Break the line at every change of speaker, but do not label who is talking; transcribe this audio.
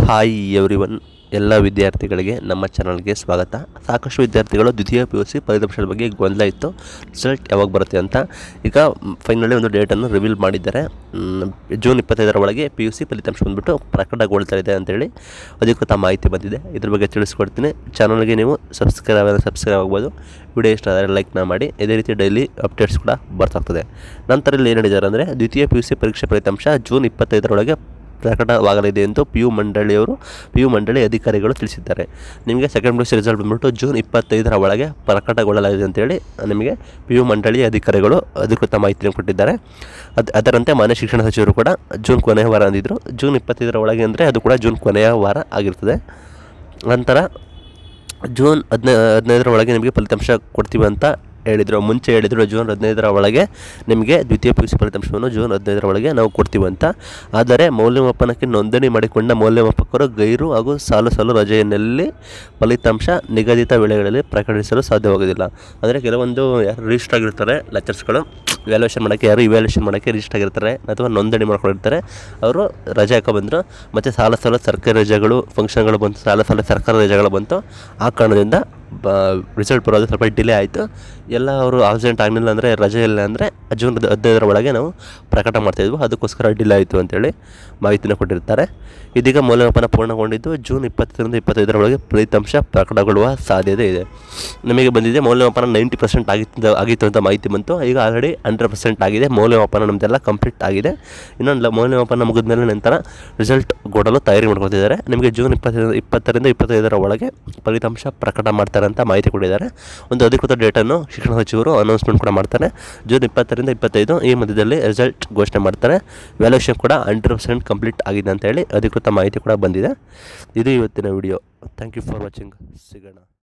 hi everyone ಎಲ್ಲ ವಿದ್ಯಾರ್ಥಿಗಳಿಗೆ ನಮ್ಮ ಚಾನಲ್ಗೆ ಸ್ವಾಗತ ಸಾಕಷ್ಟು ವಿದ್ಯಾರ್ಥಿಗಳು ದ್ವಿತೀಯ ಪಿ ಯು ಸಿ ಫಲಿತಾಂಶದ ಬಗ್ಗೆ ಗೊಂದಲ ಇತ್ತು ರಿಸಲ್ಟ್ ಯಾವಾಗ ಬರುತ್ತೆ ಅಂತ ಈಗ ಫೈನಲಿ ಒಂದು ಡೇಟನ್ನು ರಿವೀಲ್ ಮಾಡಿದ್ದಾರೆ ಮ್, ಜೂನ್ ಇಪ್ಪತ್ತೈದರ ಒಳಗೆ ಪಿ ಯು ಸಿ ಫಲಿತಾಂಶ ಬಂದುಬಿಟ್ಟು ಪ್ರಕಟಗೊಳ್ತಾ ಇದೆ ಅಂತೇಳಿ ಅಧಿಕೃತ ಮಾಹಿತಿ ಬಂದಿದೆ ಇದ್ರ ಬಗ್ಗೆ ತಿಳಿಸ್ಕೊಡ್ತೀನಿ ಚಾನಲ್ಗೆ ನೀವು ಸಬ್ಸ್ಕ್ರೈಬ್ ಸಬ್ಸ್ಕ್ರೈಬ್ ಆಗ್ಬೋದು ವಿಡಿಯೋ ಇಷ್ಟ ಆದರೆ ಲೈಕ್ನ ಮಾಡಿ ಇದೇ ರೀತಿ ಡೈಲಿ ಅಪ್ಡೇಟ್ಸ್ ಕೂಡ ಬರ್ತಾಗ್ತದೆ ನಂತರ ಇಲ್ಲಿ ಏನು ಹೇಳಿದ್ದಾರೆ ಅಂದರೆ ದ್ವಿತೀಯ ಪಿ ಯು ಸಿ ಪರೀಕ್ಷೆ ಫಲಿತಾಂಶ ಜೂನ್ ಇಪ್ಪತ್ತೈದರೊಳಗೆ ಪ್ರಕಟವಾಗಲಿದೆ ಎಂದು ಪಿ ಯು ಮಂಡಳಿಯವರು ಪಿ ಯು ಮಂಡಳಿ ಅಧಿಕಾರಿಗಳು ತಿಳಿಸಿದ್ದಾರೆ ನಿಮಗೆ second P U C result ಬಂದ್ಬಿಟ್ಟು ಜೂನ್ ಇಪ್ಪತ್ತೈದರ ಒಳಗೆ ಪ್ರಕಟಗೊಳ್ಳಲಾಗಿದೆ ಅಂತೇಳಿ ನಿಮಗೆ ಪಿ ಯು ಮಂಡಳಿ ಅಧಿಕಾರಿಗಳು ಅಧಿಕೃತ ಮಾಹಿತಿಯನ್ನು ಕೊಟ್ಟಿದ್ದಾರೆ ಅದು ಅದರಂತೆ ಮಾನ್ಯ ಶಿಕ್ಷಣ ಸಚಿವರು ಕೂಡ ಜೂನ್ ಕೊನೆಯ ವಾರ ಅಂದಿದ್ದರು ಜೂನ್ ಇಪ್ಪತ್ತೈದರ ಒಳಗೆ ಅಂದರೆ ಅದು ಕೂಡ ಜೂನ್ ಕೊನೆಯ ವಾರ ಆಗಿರ್ತದೆ ನಂತರ ಜೂನ್ ಹದಿನೈ ಹದಿನೈದರ ಒಳಗೆ ನಿಮಗೆ ಫಲಿತಾಂಶ ಕೊಡ್ತೀವಿ ಅಂತ ಹೇಳಿದರು ಮುಂಚೆ ಹೇಳಿದರು ಜೂನ್ ಹದಿನೈದರ ಒಳಗೆ ನಿಮಗೆ ದ್ವಿತೀಯ ಪಿ ಯು ಸಿ ಫಲಿತಾಂಶವನ್ನು ಜೂನ್ ಹದಿನೈದರ ಒಳಗೆ ನಾವು ಕೊಡ್ತೀವಿ ಅಂತ ಆದರೆ ಮೌಲ್ಯಮಾಪನಕ್ಕೆ ನೋಂದಣಿ ಮಾಡಿಕೊಂಡ ಮೌಲ್ಯಮಾಪಕರು ಗೈರು ಹಾಗೂ ಸಾಲು ಸಾಲು ರಜೆಯಲ್ಲಿ ಫಲಿತಾಂಶ ನಿಗದಿತ ವೇಳೆಗಳಲ್ಲಿ ಪ್ರಕಟಿಸಲು ಸಾಧ್ಯವಾಗೋದಿಲ್ಲ ಅಂದರೆ ಕೆಲವೊಂದು ಯಾರು ರಿಜಿಸ್ಟರ್ ಆಗಿರ್ತಾರೆ ಲೆಕ್ಚರ್ಸ್ಗಳು ವ್ಯಾಲ್ಯೂಯೇಷನ್ ಮಾಡೋಕ್ಕೆ ಯಾರು ಇವ್ಯಾಲ್ಯೂಷನ್ ಮಾಡೋಕ್ಕೆ ರಿಜಿಸ್ಟರ್ ಆಗಿರ್ತಾರೆ ಅಥವಾ ನೋಂದಣಿ ಮಾಡ್ಕೊಂಡಿರ್ತಾರೆ ಅವರು ರಜೆ ಹಾಕೋ ಬಂದರು ಮತ್ತು ಸಾಲ ಸಾಲ ಸರ್ಕಾರಿ ರಜೆಗಳು ಫಂಕ್ಷನ್ಗಳು ಬಂತು ಸಾಲ ಸಾಲ ಸರ್ಕಾರಿ ರಜೆಗಳು ಬಂತು ಆ ಕಾರಣದಿಂದ ಬ ರಿಸಲ್ಟ್ ಬರೋದು ಸ್ವಲ್ಪ ಡಿಲೇ ಆಯಿತು ಎಲ್ಲ ಅವರು ಆಬ್ಸೆಂಟ್ ಆಗಲಿಲ್ಲ ಅಂದರೆ ರಜೆ ಇಲ್ಲ ಅಂದರೆ ಜೂನ್ ಹದ್- ಹದಿನೈದರ ಒಳಗೆ ನಾವು ಪ್ರಕಟ ಮಾಡ್ತಾಯಿದ್ವು ಅದಕ್ಕೋಸ್ಕರ ಡಿಲೇ ಆಯಿತು ಅಂತೇಳಿ ಮಾಹಿತಿನ ಕೊಟ್ಟಿರ್ತಾರೆ ಇದೀಗ ಮೌಲ್ಯಮಾಪನ ಪೂರ್ಣಗೊಂಡಿದ್ದು ಜೂನ್ ಇಪ್ಪತ್ತರಿಂದ ಇಪ್ಪತ್ತೈದರ ಒಳಗೆ ಫಲಿತಾಂಶ ಪ್ರಕಟಗೊಳ್ಳುವ ಸಾಧ್ಯತೆ ಇದೆ ನಮಗೆ ಬಂದಿದೆ ಮೌಲ್ಯಮಾಪನ ನೈಂಟಿ ಪರ್ಸೆಂಟ್ ಆಗಿತ್ತು ಆಗಿತ್ತು ಅಂತ ಮಾಹಿತಿ ಬಂತು ಈಗ ಆಲ್ರೆಡಿ ಹಂಡ್ರೆಡ್ ಪರ್ಸೆಂಟ್ ಆಗಿದೆ ಮೌಲ್ಯಮಾಪನ ನಮ್ಮದೆಲ್ಲ ಕಂಪ್ಲೀಟ್ ಆಗಿದೆ ಇನ್ನೊಂದು ಮೌಲ್ಯಮಾಪನ ಮುಗಿದ ನಂತರ ರಿಸಲ್ಟ್ ಕೊಡಲು ತಯಾರಿ ಮಾಡ್ಕೊತಿದ್ದಾರೆ ನಿಮಗೆ ಜೂನ್ ಇಪ್ಪತ್ತೈದು ಇಪ್ಪತ್ತರಿಂದ ಇಪ್ಪತ್ತೈದರ ಒಳಗೆ ಫಲಿತಾಂಶ ಪ್ರಕಟ ಮಾಡ್ತಾರೆ ಅಂತ ಮಾಹಿತಿ ಕೊಟ್ಟಿದ್ದಾರೆ ಒಂದು ಅಧಿಕೃತ ಡೇಟನ್ನು ಶಿಕ್ಷಣ ಸಚಿವರು ಅನೌನ್ಸ್ಮೆಂಟ್ ಕೂಡ ಮಾಡ್ತಾರೆ ಜೂನ್ ಇಪ್ಪತ್ತರಿಂದ ಇಪ್ಪತ್ತೈದು ಈ ಮಧ್ಯದಲ್ಲಿ ರಿಸಲ್ಟ್ ಘೋಷಣೆ ಮಾಡ್ತಾರೆ ವ್ಯಾಲ್ಯೂಷನ್ ಕೂಡ ಹಂಡ್ರೆಡ್ ಪರ್ಸೆಂಟ್ ಕಂಪ್ಲೀಟ್ ಆಗಿದೆ ಅಂತೇಳಿ ಅಧಿಕೃತ ಮಾಹಿತಿ ಕೂಡ ಬಂದಿದೆ ಇದು ಇವತ್ತಿನ video thank you for watching ಸಿಗೋಣ